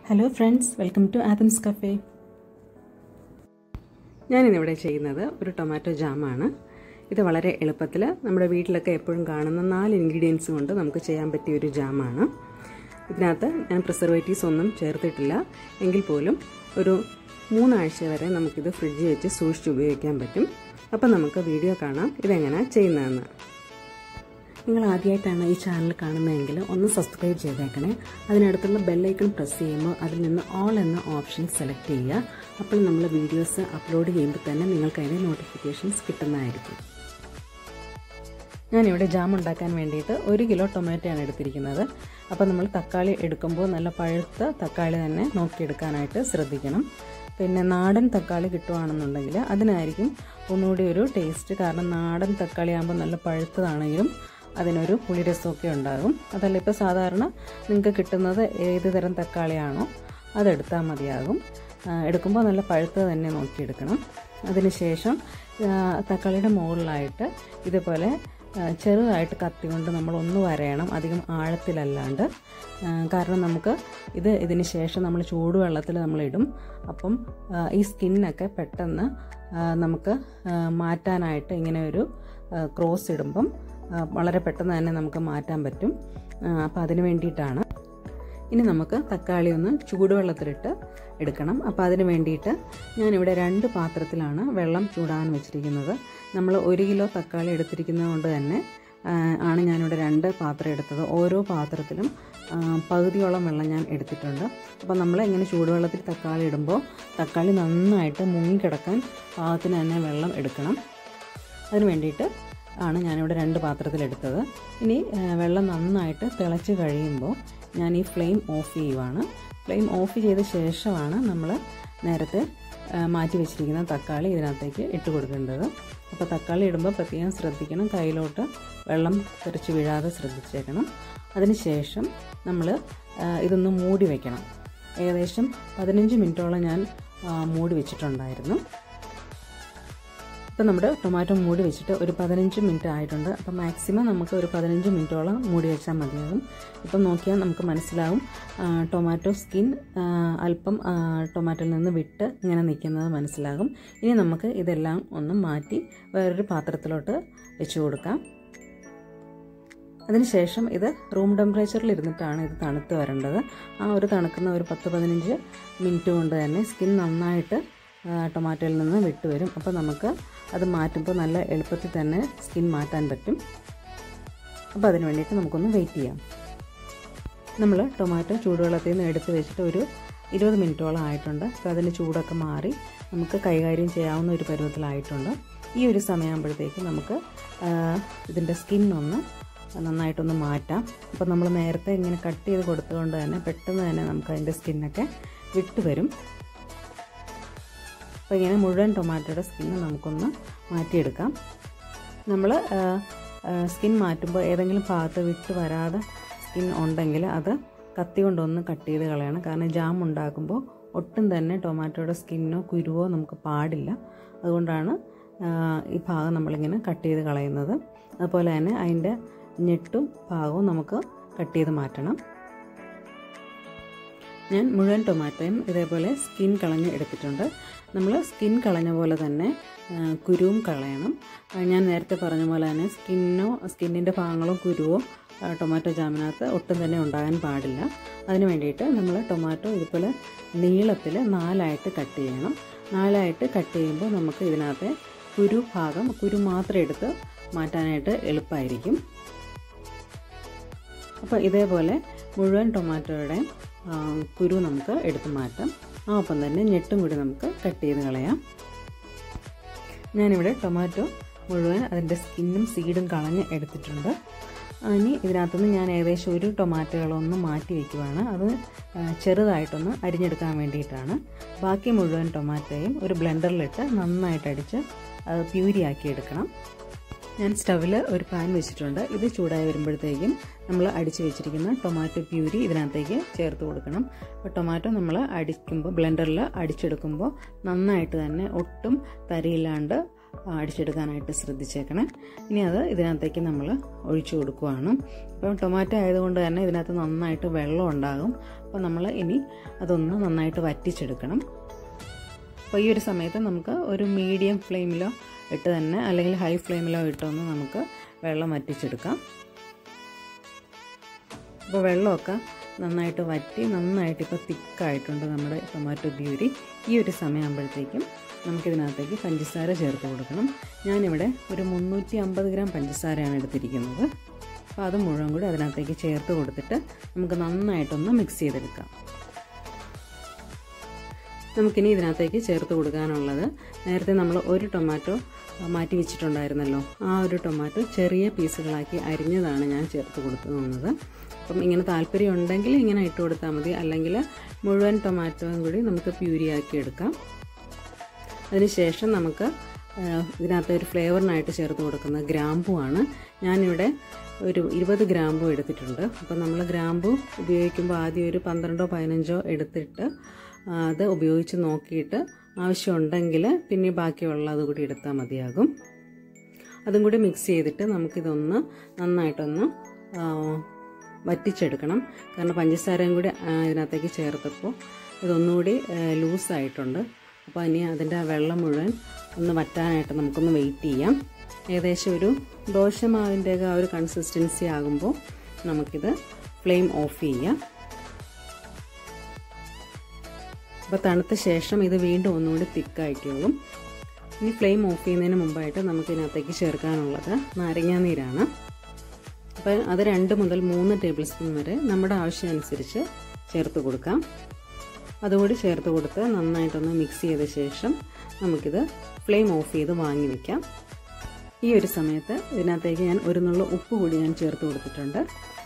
hello friends welcome to Adam's cafe ഞാനിന്നിവിടെ ചെയ്യുന്നത് ഒരു ടൊമാറ്റോ ജാമാണ് ഇത് വളരെ എളുപ്പത്തിൽ നമ്മുടെ വീട്ടിലൊക്കെ എപ്പോഴും കാണുന്ന നാല് ഇൻഗ്രീഡിയൻസ് കൊണ്ട് നമുക്ക് ചെയ്യാൻ പറ്റിയ ഒരു ജാമാണ് ഇതിനകത്ത് ഞാൻ പ്രിസർവേറ്റീവ്സ് ഒന്നും ചേർത്തിട്ടില്ല എങ്കിൽ പോലും ഒരു മൂന്നാഴ്ച വരെ നമുക്കിത് ഫ്രിഡ്ജിൽ വെച്ച് സൂക്ഷിച്ച് ഉപയോഗിക്കാൻ പറ്റും അപ്പം നമുക്ക് വീഡിയോ കാണാം ഇതെങ്ങനെയാണ് ചെയ്യുന്നതെന്ന് നിങ്ങൾ ആദ്യമായിട്ടാണ് ഈ ചാനൽ കാണുന്നതെങ്കിൽ ഒന്ന് സബ്സ്ക്രൈബ് ചെയ്തേക്കണേ അതിനടുത്തുള്ള ബെല്ലൈക്കൺ പ്രസ് ചെയ്യുമ്പോൾ അതിൽ നിന്ന് ഓൾ എന്ന ഓപ്ഷൻ സെലക്ട് ചെയ്യുക അപ്പോൾ നമ്മൾ വീഡിയോസ് അപ്ലോഡ് ചെയ്യുമ്പോൾ തന്നെ നിങ്ങൾക്ക് അതിൻ്റെ നോട്ടിഫിക്കേഷൻസ് കിട്ടുന്നതായിരിക്കും ഞാനിവിടെ ജാം ഉണ്ടാക്കാൻ വേണ്ടിയിട്ട് ഒരു കിലോ ടൊമാറ്റോയാണ് എടുത്തിരിക്കുന്നത് അപ്പോൾ നമ്മൾ തക്കാളി എടുക്കുമ്പോൾ നല്ല പഴുത്ത തക്കാളി തന്നെ നോക്കിയെടുക്കാനായിട്ട് ശ്രദ്ധിക്കണം പിന്നെ നാടൻ തക്കാളി കിട്ടുവാണെന്നുണ്ടെങ്കിൽ അതിനായിരിക്കും ഒന്നുകൂടി ഒരു ടേസ്റ്റ് കാരണം നാടൻ തക്കാളി ആകുമ്പോൾ നല്ല പഴുത്തതാണെങ്കിലും അതിനൊരു പുളിരസമൊക്കെ ഉണ്ടാകും അതല്ല ഇപ്പോൾ സാധാരണ നിങ്ങൾക്ക് കിട്ടുന്നത് ഏത് തരം തക്കാളിയാണോ അതെടുത്താൽ മതിയാകും എടുക്കുമ്പോൾ നല്ല പഴുത്തത് തന്നെ നോക്കിയെടുക്കണം അതിനുശേഷം തക്കാളിയുടെ മുകളിലായിട്ട് ഇതുപോലെ ചെറുതായിട്ട് കത്തി കൊണ്ട് നമ്മൾ ഒന്ന് വരയണം അധികം ആഴത്തിലല്ലാണ്ട് കാരണം നമുക്ക് ഇത് ഇതിന് ശേഷം നമ്മൾ ചൂടുവെള്ളത്തിൽ നമ്മളിടും അപ്പം ഈ സ്കിന്നൊക്കെ പെട്ടെന്ന് നമുക്ക് മാറ്റാനായിട്ട് ഇങ്ങനെ ഒരു ക്രോസ് ഇടുമ്പം വളരെ പെട്ടെന്ന് തന്നെ നമുക്ക് മാറ്റാൻ പറ്റും അപ്പോൾ അതിന് വേണ്ടിയിട്ടാണ് ഇനി നമുക്ക് തക്കാളി ഒന്ന് ചൂടുവെള്ളത്തിലിട്ട് എടുക്കണം അപ്പോൾ അതിന് വേണ്ടിയിട്ട് ഞാനിവിടെ രണ്ട് പാത്രത്തിലാണ് വെള്ളം ചൂടാൻ വെച്ചിരിക്കുന്നത് നമ്മൾ ഒരു കിലോ തക്കാളി എടുത്തിരിക്കുന്നത് കൊണ്ട് തന്നെ ആണ് ഞാനിവിടെ രണ്ട് പാത്രം എടുത്തത് ഓരോ പാത്രത്തിലും പകുതിയോളം വെള്ളം ഞാൻ എടുത്തിട്ടുണ്ട് അപ്പോൾ നമ്മൾ ഇങ്ങനെ ചൂടുവെള്ളത്തിൽ തക്കാളി ഇടുമ്പോൾ തക്കാളി നന്നായിട്ട് മുങ്ങിക്കിടക്കാൻ പാകത്തിന് തന്നെ വെള്ളം എടുക്കണം അതിന് വേണ്ടിയിട്ട് ആണ് ഞാനിവിടെ രണ്ട് പാത്രത്തിലെടുത്തത് ഇനി വെള്ളം നന്നായിട്ട് തിളച്ച് കഴിയുമ്പോൾ ഞാൻ ഈ ഫ്ലെയിം ഓഫ് ചെയ്യുവാണ് ഫ്ലെയിം ഓഫ് ചെയ്ത ശേഷമാണ് നമ്മൾ നേരത്തെ മാറ്റി വെച്ചിരിക്കുന്ന തക്കാളി ഇതിനകത്തേക്ക് ഇട്ട് കൊടുക്കേണ്ടത് അപ്പോൾ തക്കാളി ഇടുമ്പോൾ പ്രത്യേകം ശ്രദ്ധിക്കണം കയ്യിലോട്ട് വെള്ളം തെറിച്ച് വീഴാതെ ശ്രദ്ധിച്ചേക്കണം അതിനുശേഷം നമ്മൾ ഇതൊന്ന് മൂടി വയ്ക്കണം ഏകദേശം പതിനഞ്ച് മിനിറ്റോളം ഞാൻ മൂടി വെച്ചിട്ടുണ്ടായിരുന്നു ഇപ്പം നമ്മുടെ ടൊമാറ്റോ മൂടി വെച്ചിട്ട് ഒരു പതിനഞ്ച് മിനിറ്റ് ആയിട്ടുണ്ട് അപ്പം മാക്സിമം നമുക്ക് ഒരു പതിനഞ്ച് മിനിറ്റോളം മൂടി വെച്ചാൽ മതിയാകും ഇപ്പം നോക്കിയാൽ നമുക്ക് മനസ്സിലാവും ടൊമാറ്റോ സ്കിൻ അല്പം ടൊമാറ്റോയിൽ നിന്ന് വിട്ട് ഇങ്ങനെ നിൽക്കുന്നത് മനസ്സിലാകും ഇനി നമുക്ക് ഇതെല്ലാം ഒന്ന് മാറ്റി വേറൊരു പാത്രത്തിലോട്ട് വെച്ച് കൊടുക്കാം അതിനുശേഷം ഇത് റൂം ടെമ്പറേച്ചറിൽ ഇരുന്നിട്ടാണ് ഇത് തണുത്ത് വരേണ്ടത് ആ ഒരു തണുക്കുന്ന ഒരു പത്ത് പതിനഞ്ച് മിനിറ്റ് കൊണ്ട് തന്നെ സ്കിൻ നന്നായിട്ട് ടൊമാറ്റോയിൽ നിന്ന് വിട്ടുവരും അപ്പോൾ നമുക്ക് അത് മാറ്റുമ്പോൾ നല്ല എളുപ്പത്തിൽ തന്നെ സ്കിൻ മാറ്റാൻ പറ്റും അപ്പോൾ അതിന് വേണ്ടിയിട്ട് നമുക്കൊന്ന് വെയിറ്റ് ചെയ്യാം നമ്മൾ ടൊമാറ്റോ ചൂടുവെള്ളത്തിൽ നിന്ന് എടുത്ത് വെച്ചിട്ട് ഒരു ഇരുപത് മിനിറ്റോളം ആയിട്ടുണ്ട് അപ്പോൾ അതിൻ്റെ ചൂടൊക്കെ മാറി നമുക്ക് കൈകാര്യം ചെയ്യാവുന്ന ഒരു പരുവത്തിലായിട്ടുണ്ട് ഈ ഒരു സമയമാകുമ്പോഴത്തേക്ക് നമുക്ക് ഇതിൻ്റെ സ്കിന്നൊന്ന് നന്നായിട്ടൊന്ന് മാറ്റാം അപ്പോൾ നമ്മൾ നേരത്തെ ഇങ്ങനെ കട്ട് ചെയ്ത് കൊടുത്തുകൊണ്ട് തന്നെ പെട്ടെന്ന് തന്നെ നമുക്ക് അതിൻ്റെ സ്കിന്നൊക്കെ വിട്ട് വരും അപ്പോൾ ഇങ്ങനെ മുഴുവൻ ടൊമാറ്റോയുടെ സ്കിന്ന് നമുക്കൊന്ന് മാറ്റിയെടുക്കാം നമ്മൾ സ്കിൻ മാറ്റുമ്പോൾ ഏതെങ്കിലും ഭാഗത്ത് വിട്ട് വരാതെ സ്കിൻ ഉണ്ടെങ്കിൽ അത് കത്തി കൊണ്ടൊന്ന് കട്ട് ചെയ്ത് കളയണം കാരണം ജാം ഉണ്ടാക്കുമ്പോൾ ഒട്ടും തന്നെ ടൊമാറ്റോയുടെ സ്കിന്നോ കുരുവോ നമുക്ക് പാടില്ല അതുകൊണ്ടാണ് ഈ ഭാഗം നമ്മളിങ്ങനെ കട്ട് ചെയ്ത് കളയുന്നത് അതുപോലെ തന്നെ അതിൻ്റെ ഞെട്ടും ഭാഗവും നമുക്ക് കട്ട് ചെയ്ത് മാറ്റണം ഞാൻ മുഴുവൻ ടൊമാറ്റോയും ഇതേപോലെ സ്കിൻ കളഞ്ഞ് എടുത്തിട്ടുണ്ട് നമ്മൾ സ്കിൻ കളഞ്ഞ പോലെ തന്നെ കുരുവും കളയണം ഞാൻ നേരത്തെ പറഞ്ഞ പോലെ തന്നെ സ്കിന്നോ സ്കിന്നിൻ്റെ ഭാഗങ്ങളോ കുരുവോ ടൊമാറ്റോ ജാമിനകത്ത് ഒട്ടും തന്നെ ഉണ്ടാകാൻ പാടില്ല അതിന് വേണ്ടിയിട്ട് നമ്മൾ ടൊമാറ്റോ ഇതുപോലെ നീളത്തിൽ നാലായിട്ട് കട്ട് ചെയ്യണം നാലായിട്ട് കട്ട് ചെയ്യുമ്പോൾ നമുക്ക് ഇതിനകത്തെ കുരു ഭാഗം കുരു മാത്രം എടുത്ത് മാറ്റാനായിട്ട് എളുപ്പമായിരിക്കും അപ്പോൾ ഇതേപോലെ മുഴുവൻ ടൊമാറ്റോയുടെ കുരു നമുക്ക് എടുത്ത് മാറ്റാം ആ ഒപ്പം തന്നെ ഞെട്ടും കൂടി നമുക്ക് കട്ട് ചെയ്ത് കളയാം ഞാനിവിടെ ടൊമാറ്റോ മുഴുവൻ അതിൻ്റെ സ്കിന്നും സീഡും കളഞ്ഞ് എടുത്തിട്ടുണ്ട് ഇനി ഇതിനകത്തുനിന്ന് ഞാൻ ഏകദേശം ഒരു ടൊമാറ്റോകളൊന്ന് മാറ്റി വയ്ക്കുവാണ് അത് ചെറുതായിട്ടൊന്ന് അരിഞ്ഞെടുക്കാൻ വേണ്ടിയിട്ടാണ് ബാക്കി മുഴുവൻ ടൊമാറ്റോയും ഒരു ബ്ലെൻഡറിലിട്ട് നന്നായിട്ട് അടിച്ച് അത് പ്യൂരിയാക്കി എടുക്കണം ഞാൻ സ്റ്റവിൽ ഒരു പാൻ വെച്ചിട്ടുണ്ട് ഇത് ചൂടായി വരുമ്പോഴത്തേക്കും നമ്മൾ അടിച്ച് വെച്ചിരിക്കുന്ന ടൊമാറ്റോ പ്യൂരി ഇതിനകത്തേക്ക് ചേർത്ത് കൊടുക്കണം അപ്പോൾ ടൊമാറ്റോ നമ്മൾ അടിക്കുമ്പോൾ ബ്ലെൻഡറിൽ അടിച്ചെടുക്കുമ്പോൾ നന്നായിട്ട് തന്നെ ഒട്ടും തരിയില്ലാണ്ട് അടിച്ചെടുക്കാനായിട്ട് ശ്രദ്ധിച്ചേക്കണേ ഇനി അത് ഇതിനകത്തേക്ക് നമ്മൾ ഒഴിച്ചു കൊടുക്കുവാണ് ഇപ്പം ടൊമാറ്റോ ആയതുകൊണ്ട് തന്നെ ഇതിനകത്ത് നന്നായിട്ട് വെള്ളം ഉണ്ടാകും അപ്പോൾ നമ്മൾ ഇനി അതൊന്ന് നന്നായിട്ട് വറ്റിച്ചെടുക്കണം അപ്പോൾ ഈ ഒരു സമയത്ത് നമുക്ക് ഒരു മീഡിയം ഫ്ലെയിമിലോ ഇട്ട് തന്നെ അല്ലെങ്കിൽ ഹൈ ഫ്ലെയിമിലോ ഇട്ടൊന്ന് നമുക്ക് വെള്ളം വറ്റിച്ചെടുക്കാം അപ്പോൾ വെള്ളമൊക്കെ നന്നായിട്ട് വറ്റി നന്നായിട്ട് ഇപ്പോൾ തിക്കായിട്ടുണ്ട് നമ്മുടെ ടൊമാറ്റോ പ്യൂരി ഈ ഒരു സമയമാകുമ്പോഴത്തേക്കും നമുക്കിതിനകത്തേക്ക് പഞ്ചസാര ചേർത്ത് കൊടുക്കണം ഞാനിവിടെ ഒരു മുന്നൂറ്റി അമ്പത് ഗ്രാം പഞ്ചസാരയാണ് എടുത്തിരിക്കുന്നത് അപ്പോൾ അത് മുഴുവൻ കൂടി അതിനകത്തേക്ക് ചേർത്ത് കൊടുത്തിട്ട് നമുക്ക് നന്നായിട്ടൊന്ന് മിക്സ് ചെയ്തെടുക്കാം നമുക്കിനി ഇതിനകത്തേക്ക് ചേർത്ത് കൊടുക്കാനുള്ളത് നേരത്തെ നമ്മൾ ഒരു ടൊമാറ്റോ മാറ്റി വെച്ചിട്ടുണ്ടായിരുന്നല്ലോ ആ ഒരു ടൊമാറ്റോ ചെറിയ പീസുകളാക്കി അരിഞ്ഞതാണ് ഞാൻ ചേർത്ത് കൊടുക്കുന്നത് അപ്പം ഇങ്ങനെ താല്പര്യം ഉണ്ടെങ്കിൽ ഇങ്ങനെ ഇട്ട് കൊടുത്താൽ മതി അല്ലെങ്കിൽ മുഴുവൻ ടൊമാറ്റോയും കൂടി നമുക്ക് പ്യൂരിയാക്കി എടുക്കാം അതിനുശേഷം നമുക്ക് ഇതിനകത്ത് ഒരു ഫ്ലേവറിനായിട്ട് ചേർത്ത് കൊടുക്കുന്ന ഗ്രാമ്പുവാണ് ഞാനിവിടെ ഒരു ഇരുപത് ഗ്രാമ്പു എടുത്തിട്ടുണ്ട് അപ്പോൾ നമ്മൾ ഗ്രാമ്പു ഉപയോഗിക്കുമ്പോൾ ആദ്യം ഒരു പന്ത്രണ്ടോ പതിനഞ്ചോ എടുത്തിട്ട് അത് ഉപയോഗിച്ച് നോക്കിയിട്ട് ആവശ്യമുണ്ടെങ്കിൽ പിന്നെ ബാക്കിയുള്ളത് കൂടി എടുത്താൽ മതിയാകും അതും കൂടി മിക്സ് ചെയ്തിട്ട് നമുക്കിതൊന്ന് നന്നായിട്ടൊന്ന് വറ്റിച്ചെടുക്കണം കാരണം പഞ്ചസാരയും കൂടി ഇതിനകത്തേക്ക് ചേർത്തപ്പോൾ ഇതൊന്നുകൂടി ലൂസായിട്ടുണ്ട് അപ്പോൾ ഇനി അതിൻ്റെ വെള്ളം മുഴുവൻ ഒന്ന് വറ്റാനായിട്ട് നമുക്കൊന്ന് വെയിറ്റ് ചെയ്യാം ഏകദേശം ഒരു ദോശമാവിൻ്റെയൊക്കെ ആ ഒരു കൺസിസ്റ്റൻസി ആകുമ്പോൾ നമുക്കിത് ഫ്ലെയിം ഓഫ് ചെയ്യാം അപ്പോൾ തണുത്ത ശേഷം ഇത് വീണ്ടും ഒന്നുകൂടി തിക്കായിക്കോളും ഇനി ഫ്ലെയിം ഓഫ് ചെയ്യുന്നതിന് മുമ്പായിട്ട് നമുക്ക് ഇതിനകത്തേക്ക് ചേർക്കാനുള്ളത് നാരങ്ങാനീരാണ് അപ്പോൾ അത് രണ്ട് മുതൽ മൂന്ന് ടേബിൾ സ്പൂൺ വരെ നമ്മുടെ ആവശ്യമനുസരിച്ച് ചേർത്ത് കൊടുക്കാം അതുകൂടി ചേർത്ത് കൊടുത്ത് നന്നായിട്ടൊന്ന് മിക്സ് ചെയ്ത ശേഷം നമുക്കിത് ഫ്ലെയിം ഓഫ് ചെയ്ത് വാങ്ങി വയ്ക്കാം ഈ ഒരു സമയത്ത് ഇതിനകത്തേക്ക് ഞാൻ ഒരു നുള്ള ഉപ്പ് കൂടി ഞാൻ ചേർത്ത് കൊടുത്തിട്ടുണ്ട്